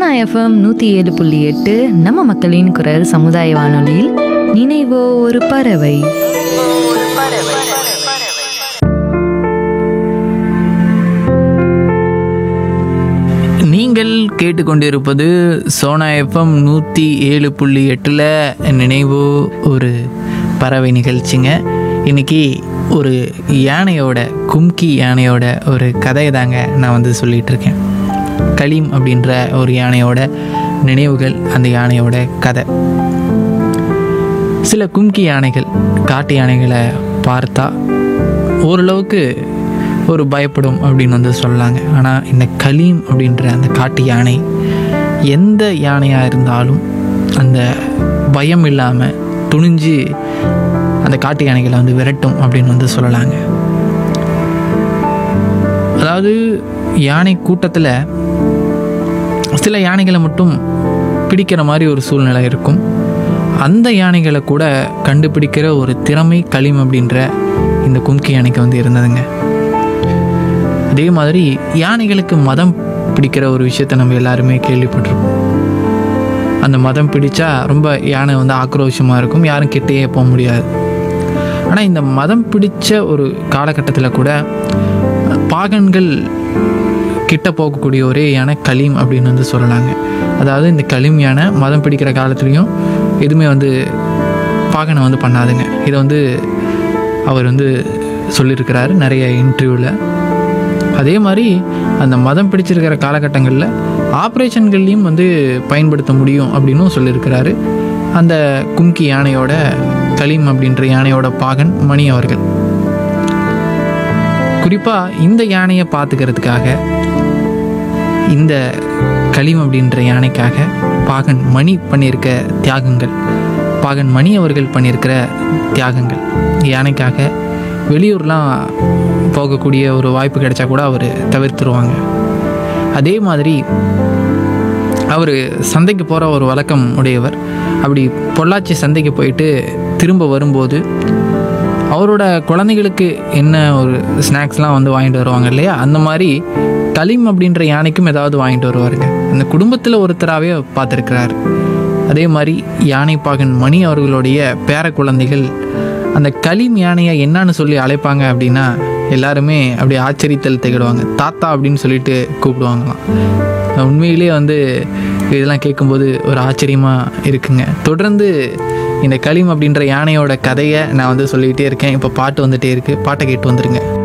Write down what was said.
Sona FM நூற்றி ஏழு புள்ளி எட்டு நம்ம மக்களின் குரல் சமுதாய வானொலியில் நினைவோ ஒரு பறவை நீங்கள் கேட்டுக்கொண்டிருப்பது சோனா எஃப்எம் நூற்றி ஏழு புள்ளி எட்டில் நினைவு ஒரு பறவை நிகழ்ச்சிங்க இன்னைக்கு ஒரு யானையோட கும்கி யானையோட ஒரு கதையை தாங்க நான் வந்து சொல்லிட்டு இருக்கேன் கலீம் அப்படின்ற ஒரு யானையோட நினைவுகள் அந்த யானையோட கதை சில கும்கி யானைகள் காட்டு யானைகளை பார்த்தா ஓரளவுக்கு ஒரு பயப்படும் அப்படின்னு வந்து சொல்லலாங்க ஆனால் இந்த கலீம் அப்படின்ற அந்த காட்டு யானை எந்த யானையாக இருந்தாலும் அந்த பயம் இல்லாமல் துணிஞ்சு அந்த காட்டு யானைகளை வந்து விரட்டும் அப்படின்னு வந்து சொல்லலாங்க அதாவது யானை கூட்டத்தில் சில யானைகளை மட்டும் பிடிக்கிற மாதிரி ஒரு சூழ்நிலை இருக்கும் அந்த யானைகளை கூட கண்டுபிடிக்கிற ஒரு திறமை களீம் அப்படின்ற இந்த கும்கி யானைக்கு வந்து இருந்ததுங்க அதே மாதிரி யானைகளுக்கு மதம் பிடிக்கிற ஒரு விஷயத்தை நம்ம எல்லாருமே கேள்விப்பட்டிருப்போம் அந்த மதம் பிடிச்சா ரொம்ப யானை வந்து ஆக்ரோஷமாக இருக்கும் யாரும் கிட்டேயே போக முடியாது ஆனால் இந்த மதம் பிடிச்ச ஒரு காலகட்டத்தில் கூட பாகன்கள் கிட்ட போகக்கூடிய ஒரே யானை கலீம் அப்படின்னு வந்து சொல்லலாங்க அதாவது இந்த கலீம் யானை மதம் பிடிக்கிற காலத்துலேயும் எதுவுமே வந்து பாகனை வந்து பண்ணாதுங்க இதை வந்து அவர் வந்து சொல்லியிருக்கிறாரு நிறைய இன்டர்வியூவில் அதே மாதிரி அந்த மதம் பிடிச்சிருக்கிற காலகட்டங்களில் ஆப்ரேஷன்கள்லையும் வந்து பயன்படுத்த முடியும் அப்படின்னும் சொல்லியிருக்கிறாரு அந்த கும்கி யானையோட கலீம் அப்படின்ற யானையோட பாகன் மணி அவர்கள் குறிப்பாக இந்த யானையை பார்த்துக்கிறதுக்காக இந்த கலீம் அப்படின்ற யானைக்காக பாகன் மணி பண்ணியிருக்க தியாகங்கள் பாகன் மணி அவர்கள் பண்ணியிருக்கிற தியாகங்கள் யானைக்காக வெளியூர்லாம் போகக்கூடிய ஒரு வாய்ப்பு கிடைச்சா கூட அவர் தவிர்த்துருவாங்க அதே மாதிரி அவர் சந்தைக்கு போகிற ஒரு வழக்கம் உடையவர் அப்படி பொள்ளாச்சி சந்தைக்கு போயிட்டு திரும்ப வரும்போது அவரோட குழந்தைகளுக்கு என்ன ஒரு ஸ்நாக்ஸ்லாம் வந்து வாங்கிட்டு வருவாங்க இல்லையா அந்த மாதிரி கலீம் அப்படின்ற யானைக்கும் ஏதாவது வாங்கிட்டு வருவாருங்க அந்த குடும்பத்தில் ஒருத்தராகவே பார்த்துருக்கிறாரு அதே மாதிரி யானைப்பாகன் மணி அவர்களுடைய பேர குழந்தைகள் அந்த கலீம் யானையை என்னன்னு சொல்லி அழைப்பாங்க அப்படின்னா எல்லாருமே அப்படியே ஆச்சரியத்தில் திகழ்வாங்க தாத்தா அப்படின்னு சொல்லிட்டு கூப்பிடுவாங்களாம் உண்மையிலே வந்து இதெல்லாம் கேட்கும்போது ஒரு ஆச்சரியமாக இருக்குங்க தொடர்ந்து இந்த கலீம் அப்படின்ற யானையோட கதையை நான் வந்து சொல்லிக்கிட்டே இருக்கேன் இப்போ பாட்டு வந்துட்டே இருக்குது பாட்டை கேட்டு வந்துருங்க